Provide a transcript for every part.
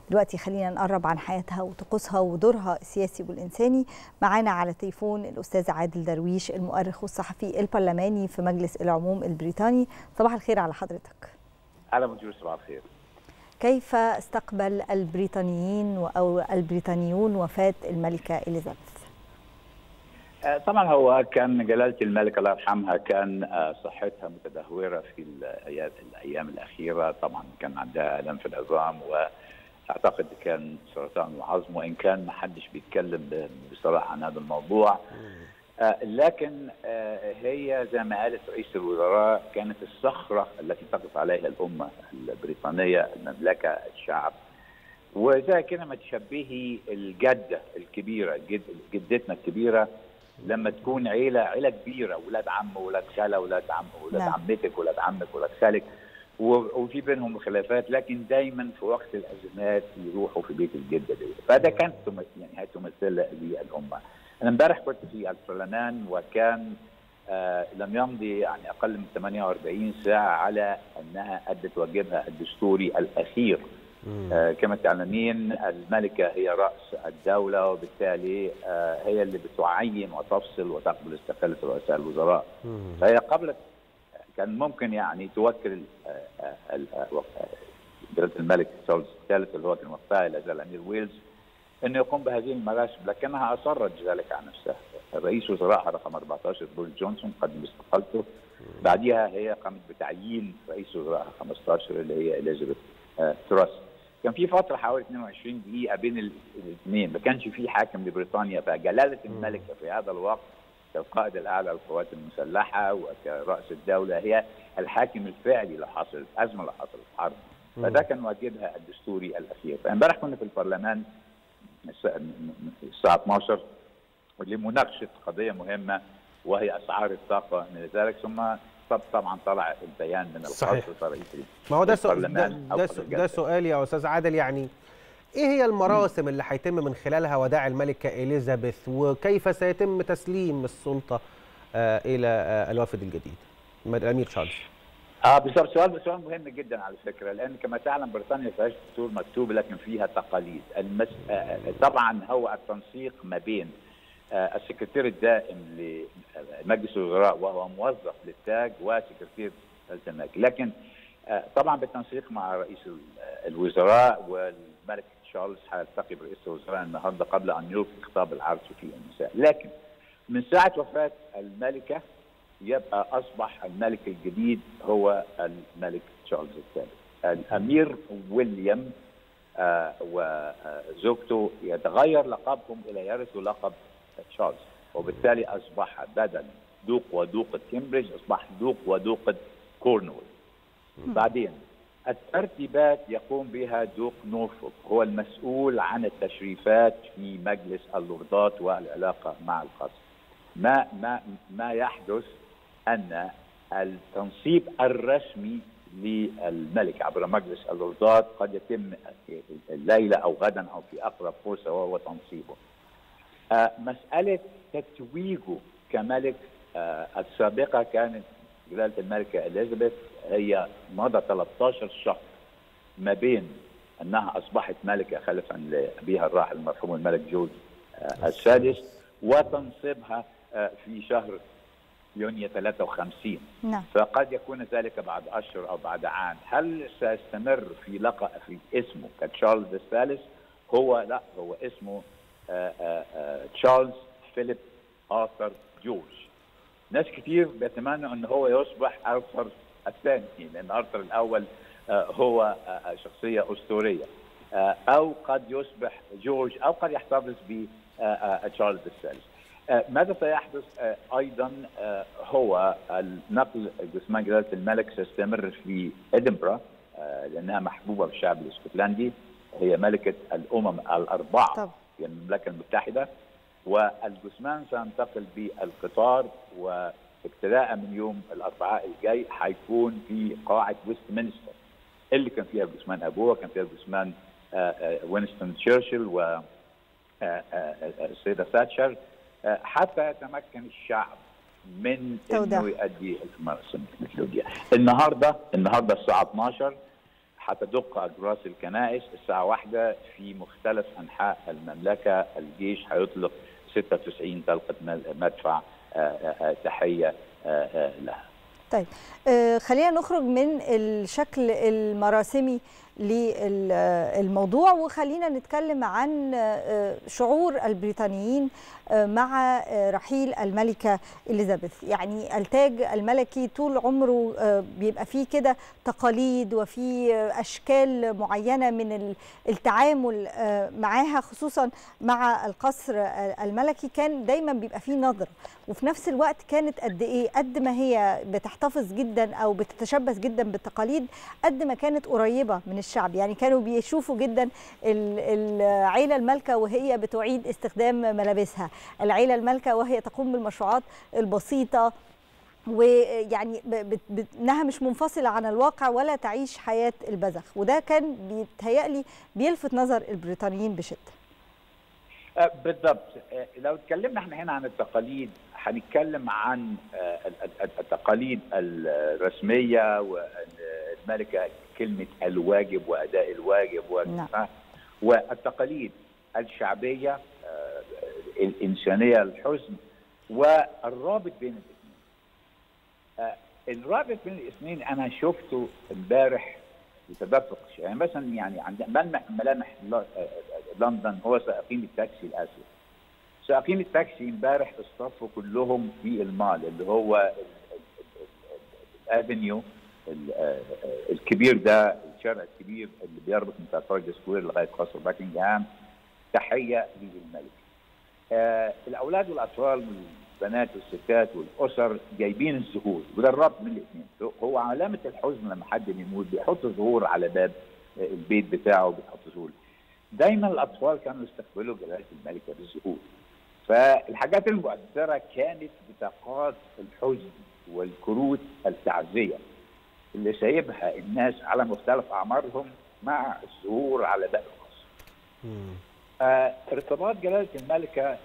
دلوقتي خلينا نقرب عن حياتها وطقوسها ودورها السياسي والإنساني معانا على التليفون الأستاذ عادل درويش المؤرخ والصحفي البرلماني في مجلس العموم البريطاني صباح الخير على حضرتك أهلا بك صباح الخير كيف استقبل البريطانيين أو البريطانيون وفاة الملكة إليزابيث؟ طبعا هو كان جلاله الملك الله يرحمها كان صحتها متدهوره في الايام الاخيره طبعا كان عندها الام في العظام واعتقد كان سرطان العظم وان كان ما حدش بيتكلم بصراحه عن هذا الموضوع لكن هي زي ما قالت رئيس الوزراء كانت الصخره التي تقف عليها الامه البريطانيه المملكه الشعب وزي كده ما تشبهي الجده الكبيره جد جدتنا الكبيره لما تكون عيله عيله كبيره ولاد عم ولاد خاله ولاد عم ولاد نعم. عمتك ولاد عمك ولاد خالك وفي بينهم خلافات لكن دايما في وقت الازمات يروحوا في بيت الجده دي فده كانت يعني هي تمثل للامه انا امبارح كنت في البرلمان وكان آه لم يمضي يعني اقل من 48 ساعه على انها ادت واجبها الدستوري الاخير آه كما تعلمين الملكة هي رأس الدولة وبالتالي آه هي اللي بتعين وتفصل وتقبل استقالة رؤساء الوزراء فهي قبل كان ممكن يعني توكل جلالة الملك تشارلز الثالث اللي هو كان وقتها لا زال أمير ويلز انه يقوم بهذه المراسم لكنها اصرت ذلك عن نفسها رئيس وزرائها رقم 14 بوريس جونسون قدم استقالته بعدها هي قامت بتعيين رئيس وزرائها 15 اللي هي اليزابيث آه تراس كان في فتره حوالي 22 دقيقه بين الاثنين ما كانش في حاكم لبريطانيا فجلاله الملكه في هذا الوقت كالقائد الاعلى للقوات المسلحه وكراس الدوله هي الحاكم الفعلي لو حصلت ازمه لو حصلت حرب فده كان واجبها الدستوري الاخير فامبارح كنا في البرلمان الساعه 12 لمناقشه قضيه مهمه وهي اسعار الطاقه من ذلك ثم طبعا طلع البيان من القصر رئيس ما هو ده سؤال ده, ده, ده سؤالي يا استاذ عادل يعني ايه هي المراسم اللي هيتم من خلالها وداع الملكه اليزابيث وكيف سيتم تسليم السلطه آه الى آه الوافد الجديد الامير تشارلز اه بالظبط سؤال سؤال مهم جدا على فكره لان كما تعلم بريطانيا ما فيهاش دستور مكتوب لكن فيها تقاليد المس... آه طبعا هو التنسيق ما بين آه السكرتير الدائم لمجلس الوزراء وهو موظف للتاج وسكرتير الملك لكن آه طبعا بالتنسيق مع رئيس الوزراء والملك تشارلز هيلتقي برئيس الوزراء النهارده قبل ان يلقي خطاب العرش في المساء لكن من ساعه وفاه الملكه يبقى اصبح الملك الجديد هو الملك تشارلز الثالث الامير ويليام آه وزوجته يتغير لقبهم الى يرثوا لقب تشارلز وبالتالي اصبح بدل دوق ودوقة كامبريدج اصبح دوق ودوقة كورنول بعدين الترتيبات يقوم بها دوق نورفولك هو المسؤول عن التشريفات في مجلس اللوردات والعلاقه مع القصر ما ما ما يحدث ان التنصيب الرسمي للملك عبر مجلس اللوردات قد يتم الليله او غدا او في اقرب فرصه وهو تنصيبه. آه مساله تتويجه كملك آه السابقه كانت جلاله الملكه اليزابيث هي مضى 13 شهر ما بين انها اصبحت ملكه خلفا لابيها الراحل المرحوم الملك جورج آه السادس وتنصيبها في شهر يونيو 53 نعم. فقد يكون ذلك بعد اشهر او بعد عام هل سيستمر في لقب في اسمه كتشارلز الثالث هو لا هو اسمه آآ آآ تشارلز فيليب ارثر جورج ناس كتير بيتمنوا ان هو يصبح ارثر الثاني لان ارثر الاول هو شخصيه اسطوريه او قد يصبح جورج او قد يحتفظ ب تشارلز الثالث ماذا سيحدث ايضا هو النقل جثمان جلاله الملك سيستمر في ادنبرا لانها محبوبه بالشعب الاسكتلندي هي ملكه الامم الاربعه طب. في المملكه المتحده والجثمان سينتقل بالقطار وابتداء من يوم الاربعاء الجاي حيكون في قاعه ويستمنستر اللي كان فيها جثمان ابوه كان فيها جثمان وينستون تشرشل و السيده ساتشر حتى يتمكن الشعب من توضح. انه يؤدي المراسم مثل دي النهارده النهارده الساعه 12 هتدق اجراس الكنائس الساعه واحدة في مختلف انحاء المملكه الجيش هيطلق 96 طلقه مدفع تحيه لها. طيب خلينا نخرج من الشكل المراسمي للموضوع وخلينا نتكلم عن شعور البريطانيين مع رحيل الملكة إليزابيث يعني التاج الملكي طول عمره بيبقى فيه كده تقاليد وفي أشكال معينة من التعامل معاها خصوصا مع القصر الملكي كان دايما بيبقى فيه نظرة وفي نفس الوقت كانت قد إيه قد ما هي بتحتفظ جدا أو بتتشبث جدا بالتقاليد قد ما كانت قريبة من الشعب يعني كانوا بيشوفوا جدا العيلة المالكة وهي بتعيد استخدام ملابسها العيلة المالكة وهي تقوم بالمشروعات البسيطة ويعني انها مش منفصله عن الواقع ولا تعيش حياه البذخ وده كان بيتهيألي بيلفت نظر البريطانيين بشده. بالضبط لو اتكلمنا احنا هنا عن التقاليد هنتكلم عن التقاليد الرسميه والملكه كلمه الواجب واداء الواجب نعم. والتقاليد الشعبيه الانسانيه الحزن والرابط بين الاثنين. الرابط بين الاثنين انا شفته امبارح بتدفق يعني مثلا يعني عند ملمح ملامح لندن هو سائقين التاكسي الاسود. سائقين التاكسي امبارح اصطفوا كلهم في المال اللي هو الافنيو الكبير ده الشارع الكبير اللي بيربط من ترافالجر سكوير لغايه قصر باكنجهام تحيه للملك. آه الاولاد والاطفال والبنات والستات والاسر جايبين الزهور وده الربط من الاثنين هو علامه الحزن لما حد بيموت بيحط زهور على باب البيت بتاعه بيحط زهور دايما الاطفال كانوا يستقبلوا جلاله الملكه بالزهور فالحاجات المؤثره كانت بطاقات الحزن والكروت التعزيه اللي سايبها الناس على مختلف اعمارهم مع الزهور على باب القصر. آه ارتباط جلاله الملكه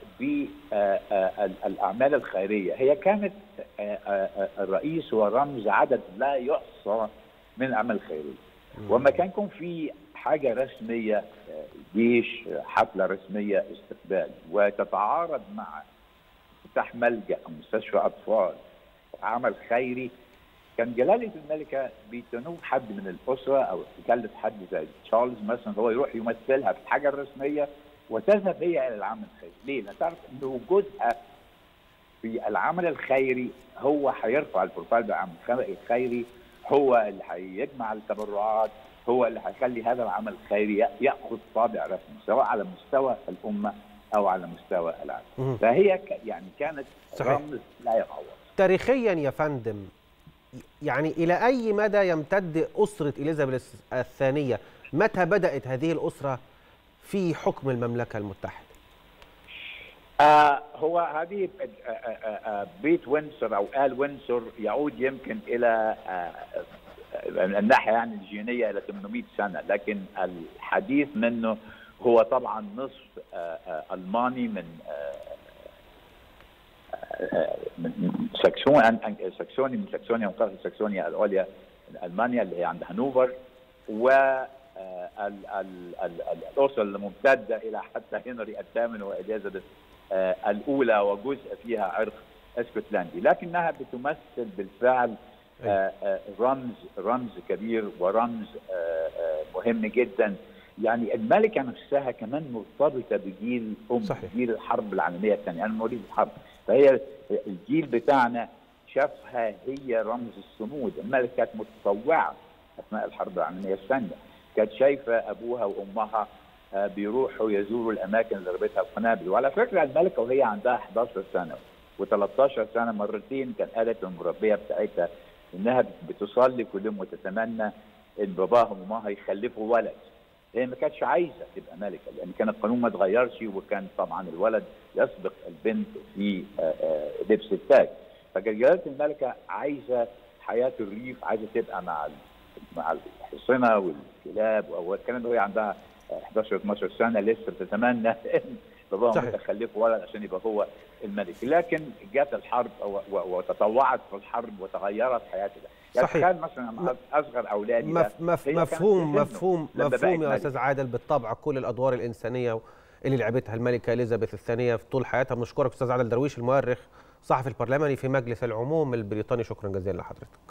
بالاعمال الخيريه هي كانت آه الرئيس ورمز عدد لا يحصى من الاعمال الخيريه وما كان يكون في حاجه رسميه جيش حفله رسميه استقبال وتتعارض مع افتتاح ملجا او مستشفى اطفال عمل خيري كان جلاله الملكه بيتنوب حد من الاسره او تكلف حد زي تشارلز مثلا هو يروح يمثلها في الحاجه الرسميه وتذهب هي الى العمل الخيري، ليه؟ لان تعرف ان وجودها في العمل الخيري هو هيرفع البروفايل بالعمل الخيري هو اللي هيجمع التبرعات هو اللي هيخلي هذا العمل الخيري ياخذ طابع رسمي سواء على مستوى الامه او على مستوى العالم فهي يعني كانت صحيح. رمز لا يعوض تاريخيا يا فندم يعني الى اي مدى يمتد اسره اليزابيث الثانيه متى بدات هذه الاسره في حكم المملكه المتحده آه هو هذه آه آه بيت وينسور او ال وينسور يعود يمكن الى من الناحيه يعني الجينيه الى 800 سنه لكن الحديث منه هو طبعا نصف الماني من من سكسون سكسوني من سكسونيا منطقه سكسونيا العليا المانيا اللي هي عند هانوفر و الاسره الممتده الى حتى هنري الثامن واليزابيث الاولى وجزء فيها عرق اسكتلندي لكنها بتمثل بالفعل رمز رمز كبير ورمز مهم جدا يعني الملكه نفسها كمان مرتبطه بجيل ام صحيح. جيل الحرب العالميه الثانيه انا مواليد الحرب فهي الجيل بتاعنا شافها هي رمز الصمود الملكه كانت متطوعه اثناء الحرب العالميه الثانيه كانت شايفه ابوها وامها بيروحوا يزوروا الاماكن اللي ضربتها القنابل وعلى فكره الملكه وهي عندها 11 سنه و13 سنه مرتين كان قالت للمربيه بتاعتها انها بتصلي كل يوم وتتمنى ان باباها ومامها يخلفوا ولد هي ما كانتش عايزه تبقى ملكه لان كان القانون ما اتغيرش وكان طبعا الولد يسبق البنت في لبس التاج فكانت جلاله الملكه عايزه حياه الريف عايزه تبقى مع مع الحصنه والكلاب والكلام ده وهي عندها 11 12 سنه لسه بتتمنى ان باباهم يخلفوا ولد عشان يبقى هو الملك لكن جت الحرب وتطوعت في الحرب وتغيرت حياتها يعني صحيح. تخيل مثلا اصغر اولادي مف ده، مف هي كانت مفهوم تهمه مفهوم لما مفهوم بقت يا ملكة. استاذ عادل بالطبع كل الادوار الانسانيه اللي لعبتها الملكه اليزابيث الثانيه في طول حياتها بنشكرك استاذ عادل درويش المؤرخ صحفي البرلماني في مجلس العموم البريطاني شكرا جزيلا لحضرتك